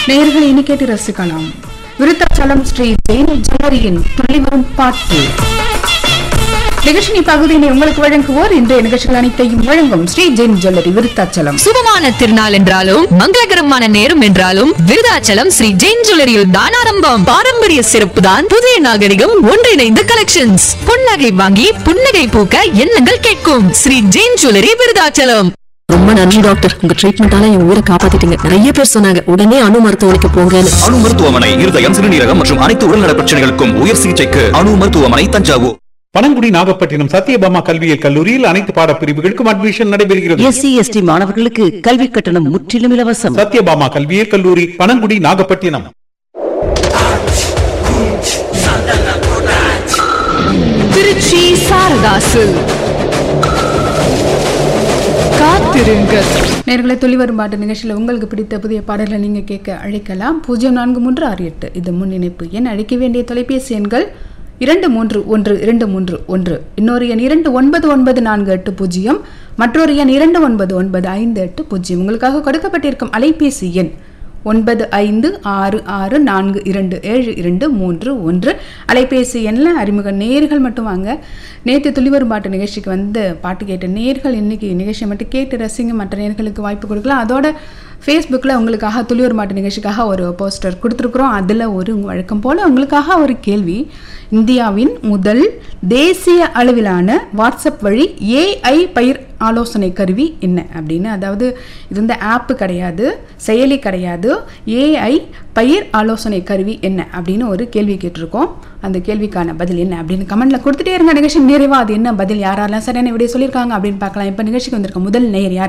நேயர்களை இனி கேட்டு ரசிக்கலாம் விருத்தாச்சலம் ஸ்ரீ ஜெயின் ஜுவல்லரியின் துள்ளி வரும் பாட்டு நிகழ்ச்சி பகுதியினை உங்களுக்கு வழங்குவோர் இன்றைய நிகழ்ச்சிகள் அனைத்தையும் வழங்கும் ஸ்ரீ ஜெயின் ஜுவல்லரி விருத்தாச்சலம் சுபமான திருநாள் என்றாலும் மங்களகரமான நேரம் என்றாலும் விருதாச்சலம் ஸ்ரீ ஜெயின் ஜுவல்லரியில் தான் ஆரம்பம் பாரம்பரிய சிறப்பு தான் புதிய நாகரிகம் ஒன்றிணைந்த கலெக்ஷன்ஸ் புன்னகை வாங்கி புன்னகை பூக்க எண்ணங்கள் கேட்கும் ஸ்ரீ ஜெயின் ஜுவல்லரி விருதாச்சலம் ரொம்ப நன்றி டாக்டர் உங்க ட்ரீட்மெண்டால என் உயிரை காப்பாத்திட்டீங்க நிறைய பேர் சொன்னாங்க உடனே அணு மருத்துவமனைக்கு போங்கன்னு அணு மருத்துவமனை இருதயம் சிறுநீரகம் மற்றும் அனைத்து உடல்நல பிரச்சனைகளுக்கும் உயர் சிகிச்சைக்கு அணு மருத்துவமனை தஞ்சாவூர் பனங்குடி நாகப்பட்டினம் சத்யபாமா கல்வியியல் கல்லூரியில் அனைத்து பாடப்பிரிவுகளுக்கும் அட்மிஷன் நடைபெறுகிறது எஸ்சி எஸ்டி மாணவர்களுக்கு கல்வி கட்டணம் முற்றிலும் இலவசம் சத்யபாமா கல்வியியல் கல்லூரி பனங்குடி நாகப்பட்டினம் திருச்சி சாரதாசு காத்திருங்கள் நேர்களை துளி வரும் பாட்டு நிகழ்ச்சியில் உங்களுக்கு பிடித்த புதிய பாடல்களை நீங்க கேட்க அழைக்கலாம் பூஜ்ஜியம் நான்கு மூன்று ஆறு எட்டு இது முன் இணைப்பு எண் அழைக்க வேண்டிய தொலைபேசி எண்கள் இரண்டு மூன்று ஒன்று இரண்டு மூன்று ஒன்று இன்னொரு எண் இரண்டு ஒன்பது ஒன்பது நான்கு எட்டு பூஜ்ஜியம் மற்றொரு எண் இரண்டு ஒன்பது ஒன்பது ஐந்து எட்டு பூஜ்ஜியம் உங்களுக்காக கொடுக்கப்பட்டிருக்கும் அலைபேசி எண் ஒன்பது ஐந்து ஆறு ஆறு நான்கு இரண்டு ஏழு இரண்டு மூன்று ஒன்று அலைபேசி எண்ணில் அறிமுக நேர்கள் மட்டும் வாங்க நேற்று துளிவரும் பாட்டு நிகழ்ச்சிக்கு வந்து பாட்டு கேட்ட நேர்கள் இன்னைக்கு நிகழ்ச்சியை மட்டும் கேட்டு ரசிங்க மற்ற நேர்களுக்கு வாய்ப்பு கொடுக்கலாம் அதோட ஃபேஸ்புக்கில் உங்களுக்காக துளிவர் மாட்டு நிகழ்ச்சிக்காக ஒரு போஸ்டர் கொடுத்துருக்குறோம் அதில் ஒரு வழக்கம் போல் உங்களுக்காக ஒரு கேள்வி இந்தியாவின் முதல் தேசிய அளவிலான வாட்ஸ்அப் வழி ஏஐ பயிர் ஆலோசனை கருவி என்ன அப்படின்னு அதாவது இது வந்து ஆப்பு கிடையாது செயலி கிடையாது ஏஐ பயிர் ஆலோசனை கருவி என்ன அப்படின்னு ஒரு கேள்வி கேட்டிருக்கோம் அந்த கேள்விக்கான பதில் என்ன அப்படின்னு கமெண்ட்ல கொடுத்துட்டே இருங்க நிகழ்ச்சி நிறைவா அது என்ன பதில் யாரெல்லாம் சரியான விடைய சொல்லியிருக்காங்க அப்படின்னு பார்க்கலாம் இப்போ நிகழ்ச்சிக்கு வந்திருக்க முதல் நேயர் யார்